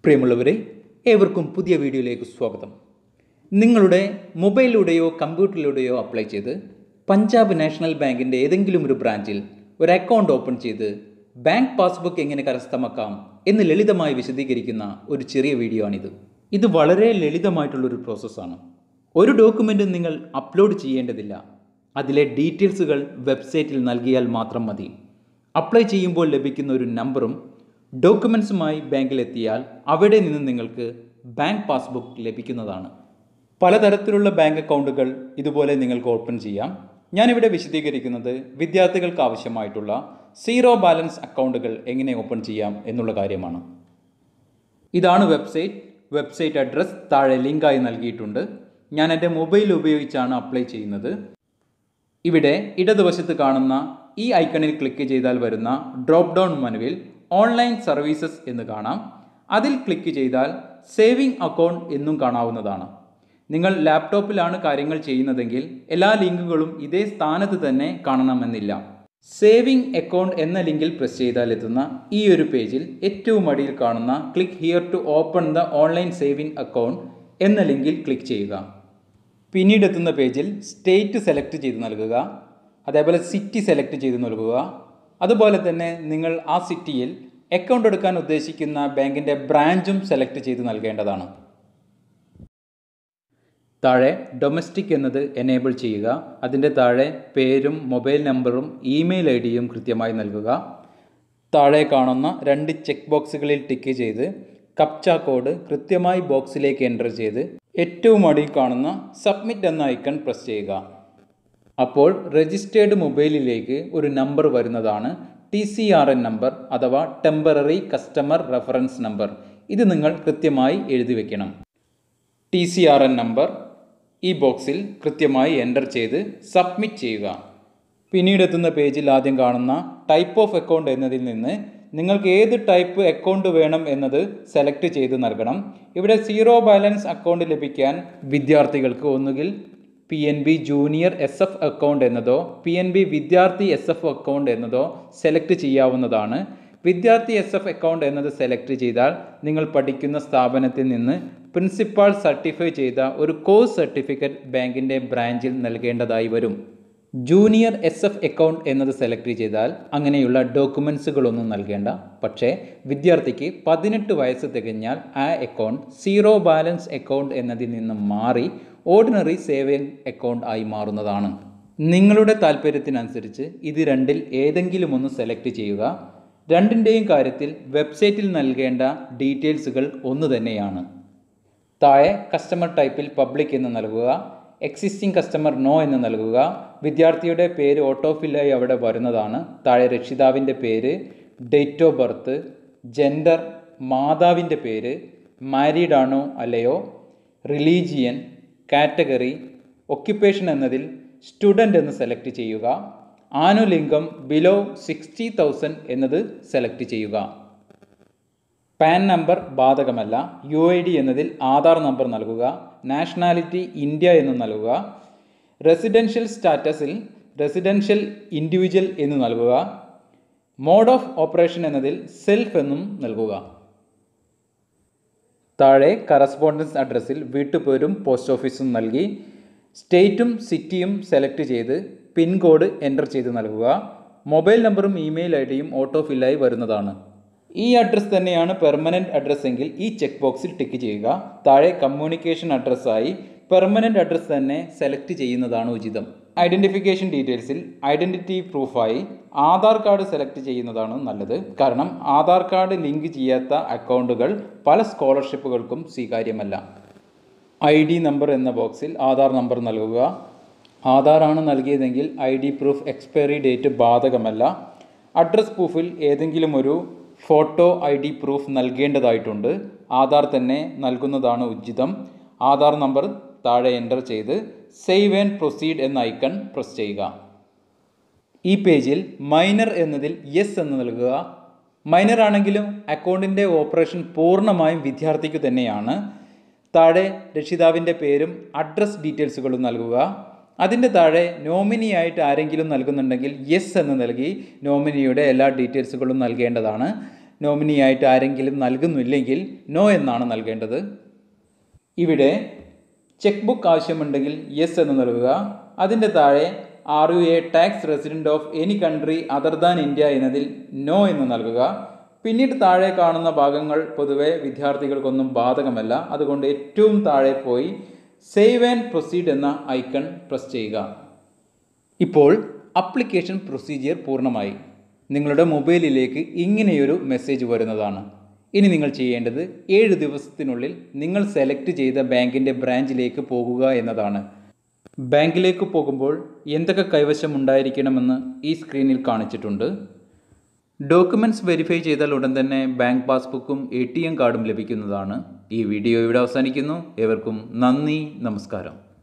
പ്രിയമുള്ളവരെ ഏവർക്കും പുതിയ വീഡിയോയിലേക്ക് സ്വാഗതം നിങ്ങളുടെ മൊബൈലിലൂടെയോ കമ്പ്യൂട്ടറിലൂടെയോ അപ്ലൈ ചെയ്ത് പഞ്ചാബ് നാഷണൽ ബാങ്കിൻ്റെ ഏതെങ്കിലും ഒരു ബ്രാഞ്ചിൽ ഒരു അക്കൗണ്ട് ഓപ്പൺ ചെയ്ത് ബാങ്ക് പാസ്ബുക്ക് എങ്ങനെ കരസ്ഥമാക്കാം എന്ന് ലളിതമായി വിശദീകരിക്കുന്ന ഒരു ചെറിയ വീഡിയോ ആണിത് ഇത് വളരെ ലളിതമായിട്ടുള്ളൊരു പ്രോസസ്സാണ് ഒരു ഡോക്യുമെൻറ്റും നിങ്ങൾ അപ്ലോഡ് ചെയ്യേണ്ടതില്ല അതിലെ ഡീറ്റെയിൽസുകൾ വെബ്സൈറ്റിൽ നൽകിയാൽ മാത്രം മതി അപ്ലൈ ചെയ്യുമ്പോൾ ലഭിക്കുന്ന ഒരു നമ്പറും ഡോക്യുമെൻസുമായി ബാങ്കിലെത്തിയാൽ അവിടെ നിന്ന് നിങ്ങൾക്ക് ബാങ്ക് പാസ്ബുക്ക് ലഭിക്കുന്നതാണ് പലതരത്തിലുള്ള ബാങ്ക് അക്കൗണ്ടുകൾ ഇതുപോലെ നിങ്ങൾക്ക് ഓപ്പൺ ചെയ്യാം ഞാനിവിടെ വിശദീകരിക്കുന്നത് വിദ്യാർത്ഥികൾക്ക് ആവശ്യമായിട്ടുള്ള സീറോ ബാലൻസ് അക്കൗണ്ടുകൾ എങ്ങനെ ഓപ്പൺ ചെയ്യാം എന്നുള്ള കാര്യമാണ് ഇതാണ് വെബ്സൈറ്റ് വെബ്സൈറ്റ് അഡ്രസ്സ് താഴെ ലിങ്കായി നൽകിയിട്ടുണ്ട് ഞാൻ എൻ്റെ മൊബൈൽ ഉപയോഗിച്ചാണ് അപ്ലൈ ചെയ്യുന്നത് ഇവിടെ ഇടതുവശത്ത് കാണുന്ന ഈ ഐക്കണിൽ ക്ലിക്ക് ചെയ്താൽ വരുന്ന ഡ്രോപ്പ് ഡൗൺ മെനുവിൽ ഓൺലൈൻ സർവീസസ് എന്ന് കാണാം അതിൽ ക്ലിക്ക് ചെയ്താൽ സേവിംഗ് അക്കൗണ്ട് എന്നും കാണാവുന്നതാണ് നിങ്ങൾ ലാപ്ടോപ്പിലാണ് കാര്യങ്ങൾ ചെയ്യുന്നതെങ്കിൽ എല്ലാ ലിങ്കുകളും ഇതേ സ്ഥാനത്ത് തന്നെ കാണണമെന്നില്ല സേവിംഗ് അക്കൗണ്ട് എന്ന ലിങ്കിൽ പ്രസ് ചെയ്താൽ എത്തുന്ന ഈ ഒരു പേജിൽ ഏറ്റവും അടിയിൽ കാണുന്ന click here to open the online saving account എന്ന ലിങ്കിൽ ക്ലിക്ക് ചെയ്യുക പിന്നീട് എത്തുന്ന പേജിൽ സ്റ്റേറ്റ് സെലക്ട് ചെയ്ത് നൽകുക അതേപോലെ സിറ്റി സെലക്ട് ചെയ്ത് നൽകുക അതുപോലെ തന്നെ നിങ്ങൾ ആ സിറ്റിയിൽ അക്കൗണ്ട് എടുക്കാൻ ഉദ്ദേശിക്കുന്ന ബാങ്കിൻ്റെ ബ്രാഞ്ചും സെലക്ട് ചെയ്ത് നൽകേണ്ടതാണ് താഴെ ഡൊമസ്റ്റിക് എന്നത് എനേബിൾ ചെയ്യുക അതിൻ്റെ താഴെ പേരും മൊബൈൽ നമ്പറും ഇമെയിൽ ഐ ഡിയും കൃത്യമായി നൽകുക താഴെ കാണുന്ന രണ്ട് ചെക്ക് ബോക്സുകളിൽ ടിക്ക് ചെയ്ത് കപ്ച കോഡ് കൃത്യമായി ബോക്സിലേക്ക് എൻ്റർ ചെയ്ത് ഏറ്റവും അടിയിൽ കാണുന്ന സബ്മിറ്റ് എന്ന ഐക്കൺ പ്രസ് ചെയ്യുക അപ്പോൾ രജിസ്റ്റേർഡ് മൊബൈലിലേക്ക് ഒരു നമ്പർ വരുന്നതാണ് T C R N number അഥവാ ടെമ്പററി കസ്റ്റമർ റെഫറൻസ് നമ്പർ ഇത് നിങ്ങൾ കൃത്യമായി എഴുതി വെക്കണം T C R N number ഈ ബോക്സിൽ കൃത്യമായി എൻ്റർ ചെയ്ത് സബ്മിറ്റ് ചെയ്യുക പിന്നീട് എത്തുന്ന പേജിൽ ആദ്യം കാണുന്ന ടൈപ്പ് ഓഫ് അക്കൗണ്ട് എന്നതിൽ നിന്ന് നിങ്ങൾക്ക് ഏത് ടൈപ്പ് അക്കൗണ്ട് വേണം എന്നത് സെലക്ട് ചെയ്ത് നൽകണം ഇവിടെ സീറോ ബാലൻസ് അക്കൗണ്ട് ലഭിക്കാൻ വിദ്യാർത്ഥികൾക്ക് ഒന്നുകിൽ P N B junior S F account എന്നതോ പി എൻ ബി വിദ്യാർത്ഥി എസ് എഫ് അക്കൗണ്ട് എന്നതോ സെലക്ട് ചെയ്യാവുന്നതാണ് വിദ്യാർത്ഥി എസ് എഫ് അക്കൗണ്ട് എന്നത് സെലക്ട് ചെയ്താൽ നിങ്ങൾ പഠിക്കുന്ന സ്ഥാപനത്തിൽ നിന്ന് പ്രിൻസിപ്പാൾ സർട്ടിഫൈ ചെയ്ത ഒരു കോഴ്സ് സർട്ടിഫിക്കറ്റ് ബാങ്കിൻ്റെ ബ്രാഞ്ചിൽ നൽകേണ്ടതായി വരും ജൂനിയർ എസ് എഫ് അക്കൗണ്ട് എന്നത് സെലക്ട് ചെയ്താൽ അങ്ങനെയുള്ള ഡോക്യുമെൻസുകളൊന്നും നൽകേണ്ട പക്ഷേ വിദ്യാർത്ഥിക്ക് പതിനെട്ട് വയസ്സ് തികഞ്ഞാൽ ആ അക്കൗണ്ട് സീറോ ബാലൻസ് അക്കൗണ്ട് എന്നതിൽ നിന്ന് മാറി ഓർഡിനറി സേവിംഗ് അക്കൗണ്ട് ആയി മാറുന്നതാണ് നിങ്ങളുടെ താല്പര്യത്തിനനുസരിച്ച് ഇത് രണ്ടിൽ ഏതെങ്കിലും ഒന്ന് സെലക്ട് ചെയ്യുക രണ്ടിൻ്റെയും കാര്യത്തിൽ വെബ്സൈറ്റിൽ നൽകേണ്ട ഡീറ്റെയിൽസുകൾ ഒന്ന് തന്നെയാണ് താഴെ കസ്റ്റമർ ടൈപ്പിൽ പബ്ലിക് എന്ന് നൽകുക എക്സിസ്റ്റിംഗ് കസ്റ്റമർ നോ എന്ന് നൽകുക വിദ്യാർത്ഥിയുടെ പേര് ഓട്ടോ ഫില്ലായി അവിടെ വരുന്നതാണ് താഴെ രക്ഷിതാവിൻ്റെ പേര് ഡേറ്റ് ഓഫ് ബർത്ത് ജെൻഡർ മാതാവിൻ്റെ പേര് മാരീഡ് ആണോ അല്ലയോ റിലീജിയൻ കാറ്റഗറി ഒക്യുപ്പേഷൻ എന്നതിൽ സ്റ്റുഡൻ്റ് എന്ന് സെലക്ട് ചെയ്യുക ആനുലിംഗം ബിലോ സിക്സ്റ്റി തൗസൻഡ് എന്നത് സെലക്ട് ചെയ്യുക പാൻ നമ്പർ ബാധകമല്ല യു ഐ ഡി എന്നതിൽ ആധാർ നമ്പർ നൽകുക നാഷണാലിറ്റി ഇന്ത്യ എന്ന് നൽകുക റെസിഡൻഷ്യൽ സ്റ്റാറ്റസിൽ റെസിഡൻഷ്യൽ ഇൻഡിവിജ്വൽ എന്ന് നൽകുക മോഡ് ഓഫ് ഓപ്പറേഷൻ എന്നതിൽ സെൽഫ് എന്നും നൽകുക താഴെ കറസ്പോണ്ടൻസ് അഡ്രസ്സിൽ വീട്ടുപേരും പോസ്റ്റ് ഓഫീസും നൽകി സ്റ്റേറ്റും സിറ്റിയും സെലക്ട് ചെയ്ത് പിൻകോഡ് എൻ്റർ ചെയ്ത് നൽകുക മൊബൈൽ നമ്പറും ഇമെയിൽ ഐ ഡിയും ഓട്ടോ ഫില്ലായി വരുന്നതാണ് ഈ അഡ്രസ്സ് തന്നെയാണ് പെർമനൻറ്റ് അഡ്രസ്സ് എങ്കിൽ ഈ ചെക്ക് ബോക്സിൽ ടിക്ക് ചെയ്യുക താഴെ കമ്മ്യൂണിക്കേഷൻ അഡ്രസ്സായി പെർമനൻറ്റ് അഡ്രസ്സ് തന്നെ സെലക്ട് ചെയ്യുന്നതാണ് ഉചിതം ഐഡൻറ്റിഫിക്കേഷൻ ഡീറ്റെയിൽസിൽ ഐഡൻറ്റിറ്റി പ്രൂഫായി ആധാർ കാർഡ് സെലക്ട് ചെയ്യുന്നതാണ് നല്ലത് കാരണം ആധാർ കാർഡ് ലിങ്ക് ചെയ്യാത്ത അക്കൗണ്ടുകൾ പല സ്കോളർഷിപ്പുകൾക്കും സ്വീകാര്യമല്ല ഐ ഡി നമ്പർ എന്ന ബോക്സിൽ ആധാർ നമ്പർ നൽകുക ആധാറാണ് നൽകിയതെങ്കിൽ I D proof expiry date ബാധകമല്ല അഡ്രസ് പ്രൂഫിൽ ഏതെങ്കിലും ഒരു ഫോട്ടോ ഐ ഡി പ്രൂഫ് നൽകേണ്ടതായിട്ടുണ്ട് ആധാർ തന്നെ നൽകുന്നതാണ് ഉചിതം ആധാർ നമ്പർ താഴെ എൻ്റർ ചെയ്ത് സേവ് ആൻഡ് പ്രൊസീഡ് എന്ന ഐക്കൺ പ്രസ് ചെയ്യുക ഈ പേജിൽ മൈനർ എന്നതിൽ യെസ് എന്ന് നൽകുക മൈനർ ആണെങ്കിലും അക്കൗണ്ടിൻ്റെ ഓപ്പറേഷൻ പൂർണ്ണമായും വിദ്യാർത്ഥിക്ക് തന്നെയാണ് താഴെ രക്ഷിതാവിൻ്റെ പേരും അഡ്രസ് ഡീറ്റെയിൽസുകളും നൽകുക അതിൻ്റെ താഴെ നോമിനിയായിട്ട് ആരെങ്കിലും നൽകുന്നുണ്ടെങ്കിൽ യെസ് എന്ന് നൽകി നോമിനിയുടെ എല്ലാ ഡീറ്റെയിൽസുകളും നൽകേണ്ടതാണ് നോമിനിയായിട്ട് ആരെങ്കിലും നൽകുന്നില്ലെങ്കിൽ നോ എന്നാണ് നൽകേണ്ടത് ഇവിടെ ചെക്ക് ബുക്ക് ആവശ്യമുണ്ടെങ്കിൽ യെസ് എന്ന് നൽകുക അതിൻ്റെ താഴെ R U A tax resident of any country other than India എന്നതിൽ നോ എന്ന് നൽകുക പിന്നീട് താഴെ കാണുന്ന ഭാഗങ്ങൾ പൊതുവെ വിദ്യാർത്ഥികൾക്കൊന്നും ബാധകമല്ല അതുകൊണ്ട് ഏറ്റവും താഴെ പോയി സേവ് ആൻഡ് പ്രൊസീഡ് എന്ന ഐക്കൺ പ്രസ് ചെയ്യുക ഇപ്പോൾ അപ്ലിക്കേഷൻ പ്രൊസീജിയർ പൂർണ്ണമായി നിങ്ങളുടെ മൊബൈലിലേക്ക് ഇങ്ങനെയൊരു മെസ്സേജ് വരുന്നതാണ് ഇനി നിങ്ങൾ ചെയ്യേണ്ടത് ഏഴ് ദിവസത്തിനുള്ളിൽ നിങ്ങൾ സെലക്ട് ചെയ്ത ബാങ്കിൻ്റെ ബ്രാഞ്ചിലേക്ക് പോകുക എന്നതാണ് ബാങ്കിലേക്ക് പോകുമ്പോൾ എന്തൊക്കെ കൈവശം ഉണ്ടായിരിക്കണമെന്ന് ഈ സ്ക്രീനിൽ കാണിച്ചിട്ടുണ്ട് ഡോക്യുമെൻറ്റ്സ് വെരിഫൈ ചെയ്താൽ ഉടൻ തന്നെ ബാങ്ക് പാസ്ബുക്കും എ ടി എം കാർഡും ലഭിക്കുന്നതാണ് ഈ വീഡിയോ ഇവിടെ അവസാനിക്കുന്നു ഏവർക്കും നന്ദി നമസ്കാരം